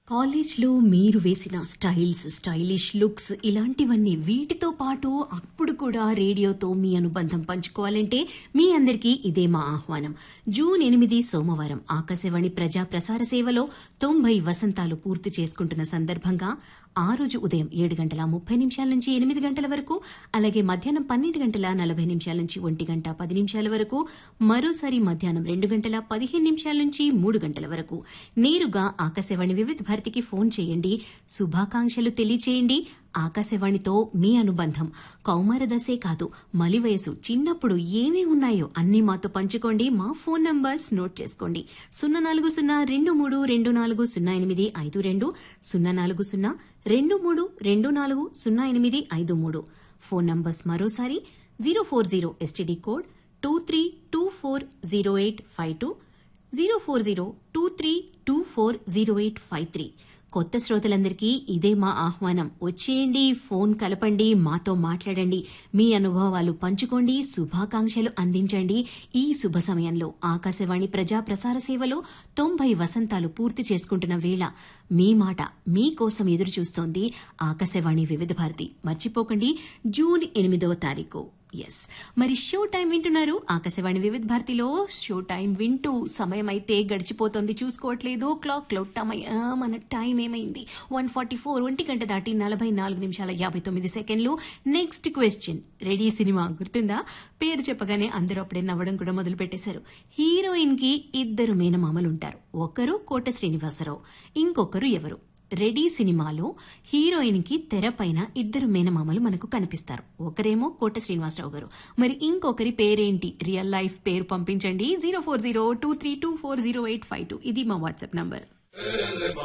కాలేజ్లో మీరు వేసిన స్టైల్స్ స్టైలిష్ లుక్స్ ఇలాంటివన్నీ వీటితో పాటు అప్పుడు కూడా రేడియోతో మీ అనుబంధం పంచుకోవాలంటే మీ అందరికీ ఇదే మా ఆహ్వానం జూన్ ఎనిమిది సోమవారం ఆకాశవాణి ప్రజా ప్రసార సేవలో తొంభై వసంతాలు పూర్తి చేసుకుంటున్న సందర్భంగా ఆ రోజు ఉదయం ఏడు గంటల ముప్పై నిమిషాల నుంచి ఎనిమిది గంటల వరకు అలాగే మధ్యాహ్నం పన్నెండు గంటల నలభై నిమిషాల నుంచి ఒంటి గంట పది నిమిషాల వరకు మరోసారి మధ్యాహ్నం రెండు గంటల పదిహేను నిమిషాల నుంచి మూడు గంటల వరకు నేరుగా ఆకాశవాణి వివిధ భారతికి ఫోన్ చేయండి శుభాకాంక్షలు తెలియచేయండి ఆకాశవాణితో మీ అనుబంధం కౌమార దశే కాదు మలి వయసు చిన్నప్పుడు ఏమీ ఉన్నాయో అన్నీ మాతో పంచుకోండి మా ఫోన్ నంబర్స్ నోట్ చేసుకోండి సున్నా నాలుగు సున్నా రెండు మూడు రెండు నాలుగు సున్నా ఎనిమిది ఐదు రెండు సున్నా నాలుగు సున్నా రెండు మూడు రెండు నాలుగు సున్నా ఎనిమిది ఐదు మూడు ఫోన్ నంబర్స్ మరోసారి zero four zero STD code two three two four zero eight five two zero four zero two three two four zero eight five three కొత్త శ్రోతలందరికీ ఇదే మా ఆహ్వానం వచ్చేయండి ఫోన్ కలపండి మాతో మాట్లాడండి మీ అనుభవాలు పంచుకోండి శుభాకాంక్షలు అందించండి ఈ శుభ సమయంలో ఆకాశవాణి ప్రజా ప్రసార సేవలో తొంభై వసంతాలు పూర్తి చేసుకుంటున్న వేళ మీ మాట మీకోసం ఎదురు చూస్తోంది ఆకాశవాణి వివిధ భారతి మర్చిపోకండి జూన్ ఎనిమిదవ తారీఖు ఎస్ మరి షో టైం వింటున్నారు ఆకాశవాణి వివిధ భారతిలో షో టైం వింటూ సమయం అయితే గడిచిపోతుంది చూసుకోవట్లేదు క్లాక్ లో టమై ఆ, మన టైం ఏమైంది వన్ ఫార్టీ ఫోర్ ఒంటి గంట దాటి నలభై నాలుగు నిమిషాల యాభై తొమ్మిది సెకండ్లు నెక్స్ట్ క్వశ్చన్ రెడీ సినిమా గుర్తుందా పేరు చెప్పగానే అందరూ అప్పుడే నవ్వడం కూడా మొదలు పెట్టేశారు హీరోయిన్ కి ఇద్దరు మేనమామలు ఉంటారు ఒకరు కోట శ్రీనివాసరావు ఇంకొకరు ఎవరు రెడీ సినిమాలో హీరోయిన్ కి తెరపైన ఇద్దరు మేనమామలు మనకు కనిపిస్తారు ఒకరేమో కోట శ్రీనివాసరావు గారు మరి ఇంకొకరి పేరేంటి రియల్ లైఫ్ పేరు పంపించండి zero four zero two three two four zero eight five two ఇది మా వాట్సాప్ నంబర్